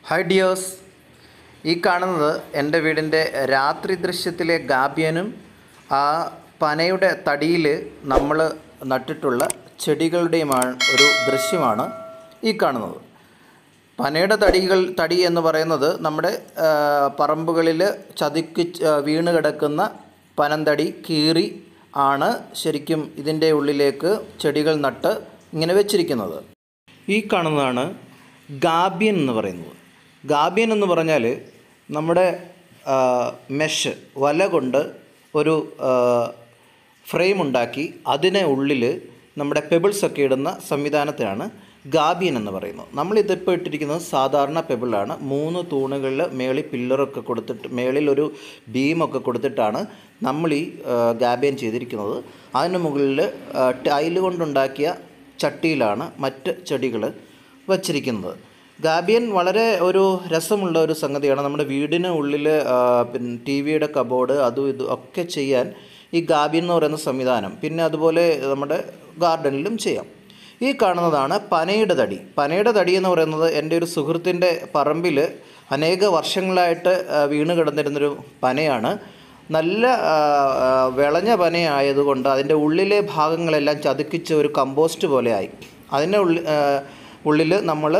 hi dears ഈ കാണുന്നത് എൻ്റെ വീടിൻ്റെ രാത്രി ദൃശ്യത്തിലെ ഗാബ്യനും ആ പനയുടെ തടിയിൽ നമ്മൾ നട്ടിട്ടുള്ള ചെടികളുടെയുമാണ് ഒരു ദൃശ്യമാണ് ഈ കാണുന്നത് പനയുടെ തടികൾ തടി എന്ന് പറയുന്നത് നമ്മുടെ പറമ്പുകളിൽ ചതുക്കി ആ, വീണ് കിടക്കുന്ന പനന്തടി കീറി ആണ് ശരിക്കും ഇതിൻ്റെ ഉള്ളിലേക്ക് ചെടികൾ നട്ട് ഇങ്ങനെ വെച്ചിരിക്കുന്നത് ഈ കാണുന്നതാണ് ഗാബ്യൻ എന്ന് പറയുന്നത് ഗാബ്യൻ എന്ന് പറഞ്ഞാൽ നമ്മുടെ ആ, മെഷ് വല കൊണ്ട് ഒരു ഫ്രെയിം ഉണ്ടാക്കി അതിനെ ഉള്ളിൽ നമ്മുടെ പെബിൾസ് ഒക്കെ ഇടുന്ന സംവിധാനത്തിനാണ് ഗാബിയൻ എന്ന് പറയുന്നത് നമ്മൾ ഇതിപ്പോൾ ഇട്ടിരിക്കുന്നത് സാധാരണ പെബിളാണ് മൂന്ന് തൂണുകളിൽ മേളിൽ പില്ലറൊക്കെ കൊടുത്തിട്ട് മേളിൽ ഒരു ബീമൊക്കെ കൊടുത്തിട്ടാണ് നമ്മൾ ഈ ആ, ഗാബിയൻ ചെയ്തിരിക്കുന്നത് അതിന് മുകളിൽ ആ, ടൈല് കൊണ്ടുണ്ടാക്കിയ ചട്ടിയിലാണ് മറ്റ് ചെടികൾ വച്ചിരിക്കുന്നത് ഗാബിയൻ വളരെ ഒരു രസമുള്ള ഒരു സംഗതിയാണ് നമ്മുടെ വീടിന് ഉള്ളിൽ പിന്നെ ടി വിയുടെ കബോർഡ് അതും ഇതും ഒക്കെ ചെയ്യാൻ ഈ ഗാബിയൻ എന്ന് പറയുന്ന സംവിധാനം പിന്നെ അതുപോലെ നമ്മുടെ ഗാർഡനിലും ചെയ്യാം ഈ കാണുന്നതാണ് പനയുടെ തടി പനയുടെ തടി എന്ന് പറയുന്നത് എൻ്റെ ഒരു സുഹൃത്തിൻ്റെ പറമ്പിൽ അനേക വർഷങ്ങളായിട്ട് ആ, വീണ് കിടന്നിരുന്നൊരു പനയാണ് നല്ല ആ, ആ, വിളഞ്ഞ പനയായതുകൊണ്ട് അതിൻ്റെ ഉള്ളിലെ ഭാഗങ്ങളെല്ലാം ചതുക്കിച്ച് ഒരു കമ്പോസ്റ്റ് പോലെയായി അതിൻ്റെ ഉള്ളിൽ ഉള്ളിൽ നമ്മൾ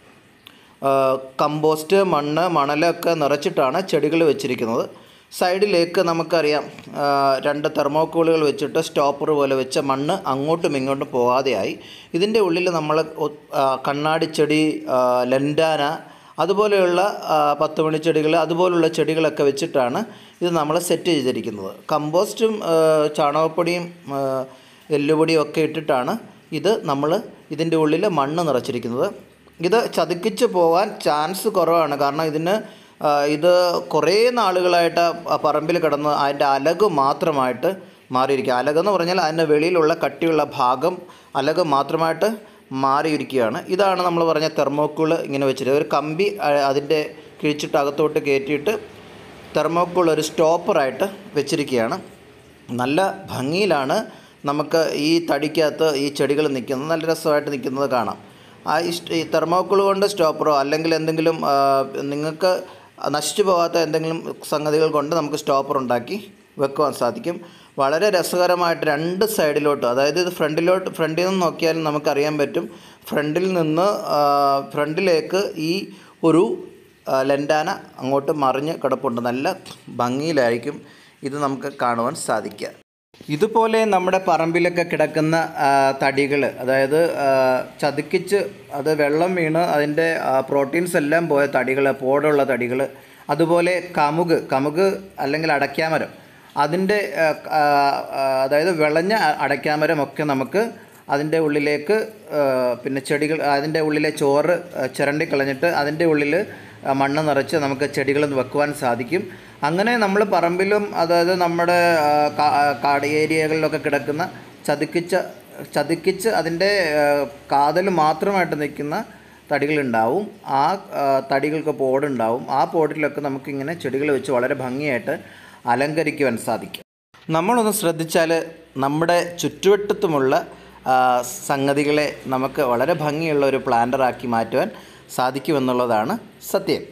കമ്പോസ്റ്റ് മണ്ണ് മണലൊക്കെ നിറച്ചിട്ടാണ് ചെടികൾ വെച്ചിരിക്കുന്നത് സൈഡിലേക്ക് നമുക്കറിയാം ആ, രണ്ട് തെർമോക്കോളുകൾ വെച്ചിട്ട് സ്റ്റോപ്പർ പോലെ വെച്ച മണ്ണ് അങ്ങോട്ടും ഇങ്ങോട്ടും പോകാതെയായി ഇതിൻ്റെ ഉള്ളിൽ നമ്മൾ ഒ- ആ, കണ്ണാടിച്ചെടി ആ, ലെൻഡാന അതുപോലെയുള്ള ആ, പത്ത് മണിച്ചെടികൾ അതുപോലുള്ള ചെടികളൊക്കെ വെച്ചിട്ടാണ് ഇത് നമ്മൾ സെറ്റ് ചെയ്തിരിക്കുന്നത് കമ്പോസ്റ്റും ആ, ചാണകപ്പൊടിയും ആ, എല്ലുപൊടിയും ഒക്കെ ഇട്ടിട്ടാണ് ഇത് നമ്മൾ ഇതിൻ്റെ ഉള്ളിൽ മണ്ണ് നിറച്ചിരിക്കുന്നത് ഇത് ചതുക്കിച്ച് പോകാൻ ചാൻസ് കുറവാണ് കാരണം ഇതിന് ആ, ഇത് കുറേ നാളുകളായിട്ട് ആ പറമ്പിൽ കിടന്ന് അതിൻ്റെ അലക് മാത്രമായിട്ട് മാറിയിരിക്കുക അലകെന്ന് പറഞ്ഞാൽ അതിൻ്റെ വെളിയിലുള്ള കട്ടിയുള്ള ഭാഗം അലക് മാത്രമായിട്ട് മാറിയിരിക്കുകയാണ് ഇതാണ് നമ്മൾ പറഞ്ഞ തെർമോക്കോൾ ഇങ്ങനെ വെച്ചിട്ട് ഒരു കമ്പി ആ, അതിൻ്റെ കിഴിച്ചിട്ട് അകത്തോട്ട് കയറ്റിയിട്ട് തെർമോക്കോൾ ഒരു സ്റ്റോപ്പറായിട്ട് വെച്ചിരിക്കുകയാണ് നല്ല ഭംഗിയിലാണ് നമുക്ക് ഈ തടിക്കകത്ത് ഈ ചെടികൾ നിൽക്കുന്നത് നല്ല രസമായിട്ട് നിൽക്കുന്നത് കാണാം ആ ഇഷ്ട ഈ തെർമോക്കോൾ കൊണ്ട് സ്റ്റോപ്പറോ അല്ലെങ്കിൽ എന്തെങ്കിലും ആ, നിങ്ങൾക്ക് നശിച്ചു പോകാത്ത എന്തെങ്കിലും സംഗതികൾ കൊണ്ട് നമുക്ക് സ്റ്റോപ്പർ ഉണ്ടാക്കി വെക്കുവാൻ സാധിക്കും വളരെ രസകരമായിട്ട് രണ്ട് സൈഡിലോട്ട് അതായത് ഇത് ഫ്രണ്ടിലോട്ട് ഫ്രണ്ടിൽ നിന്ന് നോക്കിയാലും നമുക്കറിയാൻ പറ്റും ഫ്രണ്ടിൽ നിന്ന് ആ, ഫ്രണ്ടിലേക്ക് ഈ ഒരു ആ, ലെൻഡാന അങ്ങോട്ട് മറിഞ്ഞ് കിടപ്പുണ്ട് നല്ല ഭംഗിയിലായിരിക്കും ഇത് നമുക്ക് കാണുവാൻ സാധിക്കുക ഇതുപോലെ നമ്മുടെ പറമ്പിലൊക്കെ കിടക്കുന്ന തടികൾ അതായത് ആ, ചതുക്കിച്ച് അത് വെള്ളം വീണ് അതിൻ്റെ പ്രോട്ടീൻസ് എല്ലാം പോയ തടികൾ പോടുള്ള തടികൾ അതുപോലെ കമുക് കമുക് അല്ലെങ്കിൽ അടയ്ക്കാമരം അതിൻ്റെ ആ, ആ, ആ, അതായത് വിളഞ്ഞ അ- അടയ്ക്കാമരമൊക്കെ നമുക്ക് അതിൻ്റെ ഉള്ളിലേക്ക് ആ, പിന്നെ ചെടികൾ അതിൻ്റെ ഉള്ളിലെ ചോറ് ആ, ചിരണ്ടി കളഞ്ഞിട്ട് അതിൻ്റെ ഉള്ളിൽ ആ, മണ്ണ് നിറച്ച് നമുക്ക് ചെടികൾ വെക്കുവാൻ സാധിക്കും അങ്ങനെ നമ്മൾ പറമ്പിലും അതായത് നമ്മുടെ ആ, കാ- ആ, കാട് ഏരിയകളിലൊക്കെ കിടക്കുന്ന ചതുക്കിച്ച ചതുക്കിച്ച് അതിൻ്റെ ആ, കാതൽ മാത്രമായിട്ട് നിൽക്കുന്ന തടികളുണ്ടാവും ആ ആ, തടികൾക്ക് പോടുണ്ടാവും ആ പോട്ടിലൊക്കെ നമുക്കിങ്ങനെ ചെടികൾ വെച്ച് വളരെ ഭംഗിയായിട്ട് അലങ്കരിക്കുവാൻ സാധിക്കും നമ്മളൊന്ന് ശ്രദ്ധിച്ചാൽ നമ്മുടെ ചുറ്റുവട്ടത്തുമുള്ള ആ, സംഗതികളെ നമുക്ക് വളരെ ഭംഗിയുള്ള ഒരു പ്ലാന്ററാക്കി മാറ്റുവാൻ സാധിക്കുമെന്നുള്ളതാണ് സത്യം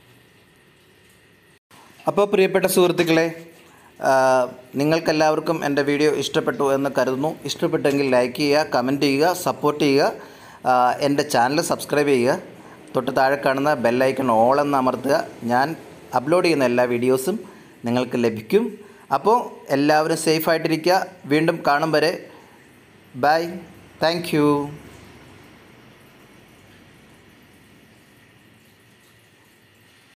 അപ്പോൾ പ്രിയപ്പെട്ട സുഹൃത്തുക്കളെ ആ, നിങ്ങൾക്കെല്ലാവർക്കും എൻ്റെ വീഡിയോ ഇഷ്ടപ്പെട്ടു എന്ന് കരുതുന്നു ഇഷ്ടപ്പെട്ടെങ്കിൽ ലൈക്ക് ചെയ്യുക കമൻറ്റ് ചെയ്യുക സപ്പോർട്ട് ചെയ്യുക ആ, എൻ്റെ ചാനൽ സബ്സ്ക്രൈബ് ചെയ്യുക തൊട്ട് താഴെ കാണുന്ന ബെല്ലൈക്കൺ ഓൾ എന്ന് അമർത്തുക ഞാൻ അപ്ലോഡ് ചെയ്യുന്ന എല്ലാ വീഡിയോസും നിങ്ങൾക്ക് ലഭിക്കും അപ്പോൾ എല്ലാവരും സേഫായിട്ടിരിക്കുക വീണ്ടും കാണും വരെ ബൈ താങ്ക് യു